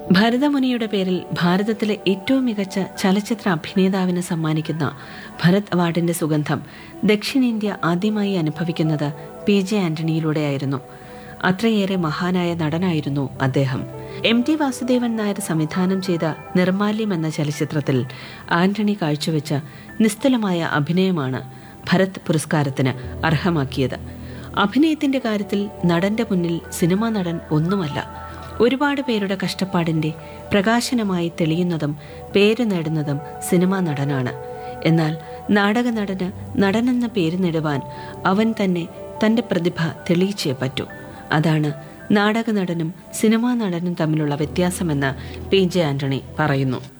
ഭരതമുനിയുടെ പേരിൽ ഭാരതത്തിലെ ഏറ്റവും മികച്ച ചലച്ചിത്ര അഭിനേതാവിന് സമ്മാനിക്കുന്ന ഭരത് അവാർഡിന്റെ സുഗന്ധം ദക്ഷിണേന്ത്യ ആദ്യമായി അനുഭവിക്കുന്നത് പി ജെ ആന്റണിയിലൂടെയായിരുന്നു അത്രയേറെ മഹാനായ നടനായിരുന്നു അദ്ദേഹം എം ടി വാസുദേവൻ നായർ സംവിധാനം ചെയ്ത നിർമാല്യം എന്ന ചലച്ചിത്രത്തിൽ ആന്റണി കാഴ്ചവെച്ച നിസ്തുലമായ അഭിനയമാണ് ഭരത് പുരസ്കാരത്തിന് അർഹമാക്കിയത് അഭിനയത്തിന്റെ കാര്യത്തിൽ നടന്റെ മുന്നിൽ സിനിമാ നടൻ ഒന്നുമല്ല ഒരുപാട് പേരുടെ കഷ്ടപ്പാടിന്റെ പ്രകാശനമായി തെളിയുന്നതും പേര് നേടുന്നതും സിനിമാ നടനാണ് എന്നാൽ നാടക നടന് നടനെന്ന പേര് നേടുവാൻ അവൻ തന്നെ തന്റെ പ്രതിഭ തെളിയിച്ചേ പറ്റൂ അതാണ് നാടക നടനും സിനിമാ നടനും തമ്മിലുള്ള വ്യത്യാസമെന്ന് പി ജെ ആന്റണി പറയുന്നു